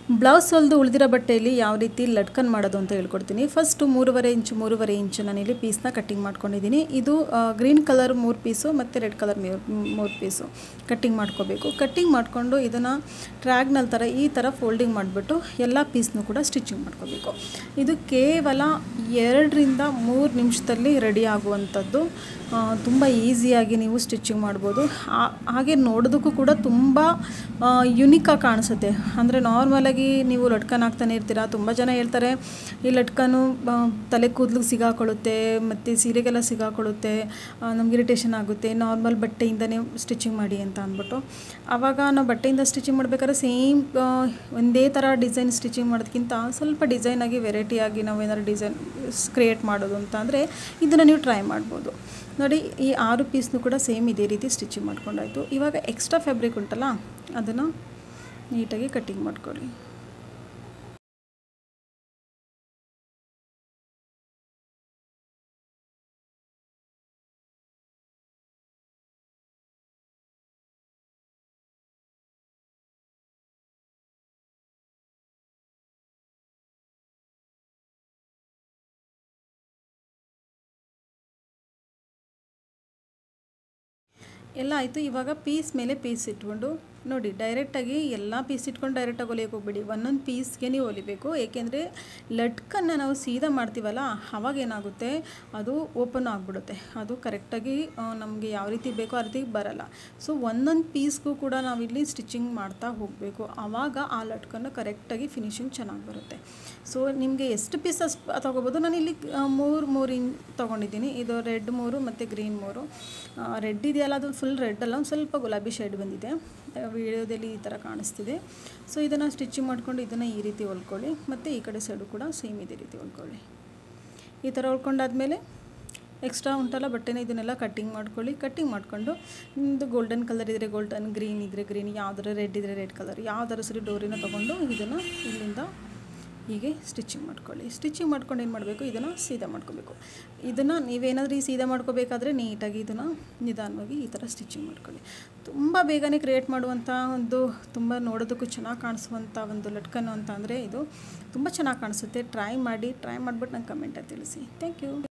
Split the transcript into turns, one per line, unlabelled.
blouse ಹೊಲಿದು ಉಳಿದಿರೋ ಬಟ್ಟೆಯಲ್ಲಿ ಯಾವ ರೀತಿ ಲಟ್ಕನ್ ಮಾಡೋದು ಅಂತ ಹೇಳ್ಕೊಡ್ತೀನಿ ಫಸ್ಟು ಮೂರುವರೆ ಇಂಚು ಮೂರುವರೆ ಇಂಚು ನಾನಿಲ್ಲಿ ಪೀಸ್ನ ಕಟ್ಟಿಂಗ್ ಮಾಡ್ಕೊಂಡಿದ್ದೀನಿ ಇದು ಗ್ರೀನ್ ಕಲರ್ ಮೂರು ಪೀಸು ಮತ್ತು ರೆಡ್ ಕಲರ್ ಮೂರು ಪೀಸು ಕಟ್ಟಿಂಗ್ ಮಾಡ್ಕೋಬೇಕು ಕಟ್ಟಿಂಗ್ ಮಾಡಿಕೊಂಡು ಇದನ್ನು ಟ್ರ್ಯಾಗ್ನಲ್ ಥರ ಈ ಥರ ಫೋಲ್ಡಿಂಗ್ ಮಾಡಿಬಿಟ್ಟು ಎಲ್ಲ ಪೀಸ್ನು ಕೂಡ ಸ್ಟಿಚಿಂಗ್ ಮಾಡ್ಕೋಬೇಕು ಇದು ಕೇವಲ ಎರಡರಿಂದ ಮೂರು ನಿಮಿಷದಲ್ಲಿ ರೆಡಿ ಆಗುವಂಥದ್ದು ತುಂಬ ಈಸಿಯಾಗಿ ನೀವು ಸ್ಟಿಚಿಂಗ್ ಮಾಡ್ಬೋದು ಆ- ಹಾಗೆ ನೋಡೋದಕ್ಕೂ ಕೂಡ ತುಂಬ ಯುನಿಕಾಗಿ ಕಾಣಿಸುತ್ತೆ ಅಂದರೆ ನಾರ್ಮಲಾಗಿ ನೀವು ಲಟ್ಕನ್ ಹಾಕ್ತಾನೆ ಇರ್ತೀರ ತುಂಬ ಜನ ಹೇಳ್ತಾರೆ ಈ ಲಟ್ಕನು ಆ, ತಲೆ ಕೂದಲಿಗೆ ಸಿಗಾಕೊಳ್ಳುತ್ತೆ ಮತ್ತು ಸೀರೆಗೆಲ್ಲ ಸಿಗಾಕೊಳ್ಳುತ್ತೆ ನಮ್ಗೆ ಇರಿಟೇಷನ್ ಆಗುತ್ತೆ ನಾರ್ಮಲ್ ಬಟ್ಟೆಯಿಂದನೇ ಸ್ಟಿಚಿಂಗ್ ಮಾಡಿ ಅಂತ ಅಂದ್ಬಿಟ್ಟು ಆವಾಗ ನಾವು ಬಟ್ಟೆಯಿಂದ ಸ್ಟಿಚಿಂಗ್ ಮಾಡ್ಬೇಕಾದ್ರೆ ಸೇಮ್ ಒಂದೇ ಥರ ಡಿಸೈನ್ ಸ್ಟಿಚಿಂಗ್ ಮಾಡೋದಕ್ಕಿಂತ ಸ್ವಲ್ಪ ಡಿಸೈನಾಗಿ ವೆರೈಟಿಯಾಗಿ ನಾವು ಏನಾದ್ರು ಡಿಸೈನ್ ಕ್ರಿಯೇಟ್ ಮಾಡೋದು ಅಂತ ಅಂದರೆ ಇದನ್ನು ನೀವು ಟ್ರೈ ಮಾಡ್ಬೋದು ನೋಡಿ ಈ ಆರು ಪೀಸ್ನು ಕೂಡ ಸೇಮ್ ಇದೇ ರೀತಿ ಸ್ಟಿಚಿಂಗ್ ಮಾಡ್ಕೊಂಡಾಯಿತು ಇವಾಗ ಎಕ್ಸ್ಟ್ರಾ ಫ್ಯಾಬ್ರಿಕ್ ಉಂಟಲ್ಲ ಅದನ್ನು ನೀಟಾಗಿ ಕಟ್ಟಿಂಗ್ ಮಾಡ್ಕೊಳ್ಳಿ ಎಲ್ಲ ಆಯಿತು ಇವಾಗ ಪೀಸ್ ಮೇಲೆ ಪೀಸ್ ಇಟ್ಕೊಂಡು ನೋಡಿ ಡೈರೆಕ್ಟಾಗಿ ಎಲ್ಲ ಪೀಸ್ ಇಟ್ಕೊಂಡು ಡೈರೆಕ್ಟಾಗಿ ಹೊಲಿಯೋಕೆ ಹೋಗ್ಬೇಡಿ ಒಂದೊಂದು ಪೀಸ್ಗೆ ನೀವು ಹೊಲಿಬೇಕು ಏಕೆಂದರೆ ಲಟ್ಕನ್ನು ನಾವು ಸೀದಾ ಮಾಡ್ತೀವಲ್ಲ ಅವಾಗ ಏನಾಗುತ್ತೆ ಅದು ಓಪನ್ ಆಗಿಬಿಡುತ್ತೆ ಅದು ಕರೆಕ್ಟಾಗಿ ನಮಗೆ ಯಾವ ರೀತಿ ಬೇಕೋ ಆ ರೀತಿ ಬರಲ್ಲ ಸೊ ಒಂದೊಂದು ಪೀಸ್ಗೂ ಕೂಡ ನಾವಿಲ್ಲಿ ಸ್ಟಿಚಿಂಗ್ ಮಾಡ್ತಾ ಹೋಗಬೇಕು ಆವಾಗ ಆ ಲಟ್ಕನ್ನು ಕರೆಕ್ಟಾಗಿ ಫಿನಿಶಿಂಗ್ ಚೆನ್ನಾಗಿ ಬರುತ್ತೆ ಸೊ ನಿಮಗೆ ಎಷ್ಟು ಪೀಸಸ್ ತೊಗೋಬೋದು ನಾನು ಇಲ್ಲಿ ಮೂರು ಮೂರು ಇನ್ ತೊಗೊಂಡಿದ್ದೀನಿ ಇದು ರೆಡ್ ಮೂರು ಮತ್ತು ಗ್ರೀನ್ ಮೂರು ರೆಡ್ ಇದೆಯಲ್ಲ ಅದು ಫುಲ್ ರೆಡ್ ಅಲ್ಲ ಒಂದು ಸ್ವಲ್ಪ ಗುಲಾಬಿ ಶೇಡ್ ಬಂದಿದೆ ವಿಡಿಯೋದಲ್ಲಿ ಈ ಥರ ಕಾಣಿಸ್ತಿದೆ ಸೊ ಇದನ್ನು ಸ್ಟಿಚಿಂಗ್ ಮಾಡ್ಕೊಂಡು ಇದನ್ನು ಈ ರೀತಿ ಹೊಲ್ಕೊಳ್ಳಿ ಮತ್ತು ಈ ಕಡೆ ಸೈಡು ಕೂಡ ಸೇಮ್ ಇದೇ ರೀತಿ ಹೊಲ್ಕೊಳ್ಳಿ ಈ ಥರ ಹೊಲ್ಕೊಂಡಾದ್ಮೇಲೆ ಎಕ್ಸ್ಟ್ರಾ ಉಂಟಲ್ಲ ಬಟ್ಟೆನ ಇದನ್ನೆಲ್ಲ ಕಟ್ಟಿಂಗ್ ಮಾಡ್ಕೊಳ್ಳಿ ಕಟ್ಟಿಂಗ್ ಮಾಡಿಕೊಂಡು ನಿಮ್ಮದು ಗೋಲ್ಡನ್ ಕಲರ್ ಇದ್ದರೆ ಗೋಲ್ಡನ್ ಗ್ರೀನ್ ಇದ್ದರೆ ಗ್ರೀನ್ ಯಾವ್ದಾರ ರೆಡ್ ಇದ್ದರೆ ರೆಡ್ ಕಲರ್ ಯಾವ್ದಾರ ಸರಿ ಡೋರಿನ ತೊಗೊಂಡು ಇದನ್ನು ಇಲ್ಲಿಂದ ಹೀಗೆ ಸ್ಟಿಚಿಂಗ್ ಮಾಡ್ಕೊಳ್ಳಿ ಸ್ಟಿಚಿಂಗ್ ಮಾಡ್ಕೊಂಡು ಏನು ಮಾಡಬೇಕು ಇದನ್ನು ಸೀದಾ ಮಾಡ್ಕೋಬೇಕು ಇದನ್ನು ನೀವೇನಾದರೂ ಈ ಸೀದಾ ಮಾಡ್ಕೋಬೇಕಾದ್ರೆ ನೀಟಾಗಿ ಇದನ್ನು ನಿಧಾನವಾಗಿ ಈ ಥರ ಸ್ಟಿಚಿಂಗ್ ಮಾಡ್ಕೊಳ್ಳಿ ತುಂಬ ಬೇಗನೆ ಕ್ರಿಯೇಟ್ ಮಾಡುವಂಥ ಒಂದು ತುಂಬ ನೋಡೋದಕ್ಕೂ ಚೆನ್ನಾಗಿ ಕಾಣಿಸುವಂಥ ಒಂದು ಲಟ್ಕನ್ನು ಅಂತ ಅಂದರೆ ಇದು ತುಂಬ ಚೆನ್ನಾಗಿ ಕಾಣಿಸುತ್ತೆ ಟ್ರೈ ಮಾಡಿ ಟ್ರೈ ಮಾಡಿಬಿಟ್ಟು ನಂಗೆ ಕಮೆಂಟಲ್ಲಿ ತಿಳಿಸಿ ಥ್ಯಾಂಕ್ ಯು